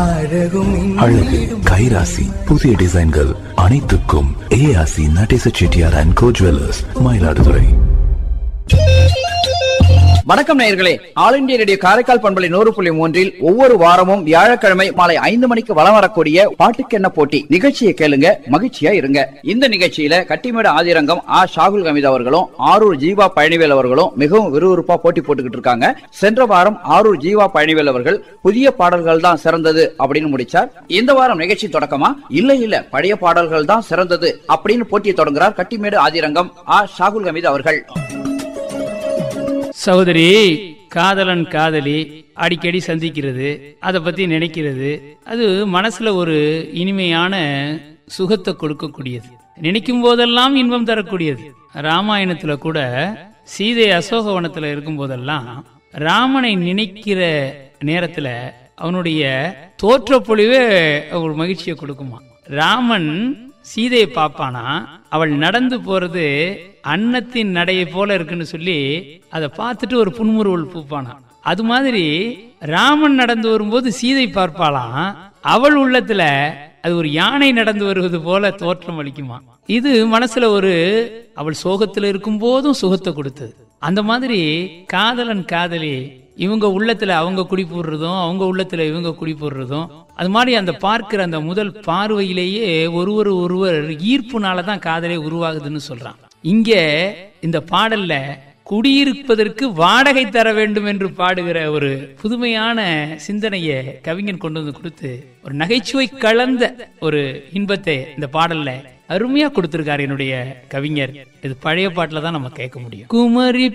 அழகு கைராசி புதிய டிசைன்கள் அனைத்துக்கும் ARC Natesa Chettiar and co jewellers Mayiladuthurai வணக்கம் நேயர்களே ஆல் இந்தியா ரேடியோ காரைக்கால் பண்பலை நூறு புள்ளி மூன்றில் ஒவ்வொரு வாரமும் வியாழக்கிழமை மாலை ஐந்து மணிக்கு வலம் வரக்கூடிய பாட்டுக்கென்ன போட்டி நிகழ்ச்சியை கேளுங்க மகிழ்ச்சியா இருங்க இந்த நிகழ்ச்சியில கட்டிமேடு ஆதிரங்கம் ஆ ஷாகுல் கமித் அவர்களும் ஆரூர் ஜீவா பழனிவேல் அவர்களும் மிகவும் விறுவிறுப்பா போட்டி போட்டுக்கிட்டு இருக்காங்க சென்ற வாரம் ஆரூர் ஜீவா பழனிவேல் அவர்கள் புதிய பாடல்கள் தான் சிறந்தது அப்படின்னு முடிச்சார் இந்த வாரம் நிகழ்ச்சி தொடக்கமா இல்ல இல்ல பழைய பாடல்கள் தான் சிறந்தது அப்படின்னு போட்டியை தொடங்குறார் கட்டிமேடு ஆதிரங்கம் ஆ ஷாகுல் கமித் அவர்கள் சகோதரி காதலன் காதலி அடிக்கடி சந்திக்கிறது அதை பத்தி நினைக்கிறது அது மனசுல ஒரு இனிமையான சுகத்தை கொடுக்கக்கூடியது நினைக்கும் போதெல்லாம் இன்பம் தரக்கூடியது ராமாயணத்துல கூட சீதை அசோகவனத்துல இருக்கும் போதெல்லாம் ராமனை நினைக்கிற நேரத்துல அவனுடைய தோற்றப்பொழிவே ஒரு மகிழ்ச்சியை கொடுக்குமா ராமன் சீதையை பார்ப்பானா அவள் நடந்து போறது அன்னத்தின் நடையை போல இருக்குன்னு சொல்லி அதை பார்த்துட்டு ஒரு புன்முறுவல் பூப்பானா அது மாதிரி ராமன் நடந்து வரும்போது சீதை பார்ப்பாளாம் அவள் உள்ளத்துல அது ஒரு யானை நடந்து வருவது போல தோற்றம் அளிக்குமா இது மனசுல ஒரு அவள் சோகத்துல இருக்கும் போதும் சுகத்தை கொடுத்தது அந்த மாதிரி காதலன் காதலி இவங்க உள்ளத்துல அவங்க குடி போடுறதும் அவங்க உள்ளத்துல இவங்க குடி போடுறதும் அது மாதிரி அந்த பார்க்கிற அந்த முதல் பார்வையிலேயே ஒருவர் ஒருவர் ஈர்ப்புனால தான் காதலே உருவாகுதுன்னு சொல்றான் இங்க இந்த பாடல்ல குடியிருப்பதற்கு வாடகை தர வேண்டும் என்று பாடுகிற ஒரு புதுமையான சிந்தனையை கவிஞன் கொண்டு வந்து கொடுத்து ஒரு நகைச்சுவை கலந்த ஒரு இன்பத்தை இந்த பாடல்ல அருமையா கொடுத்திருக்காரு என்னுடைய கவிஞர் இது பழைய பாட்டுல தான் நம்ம கேட்க முடியும் குமரி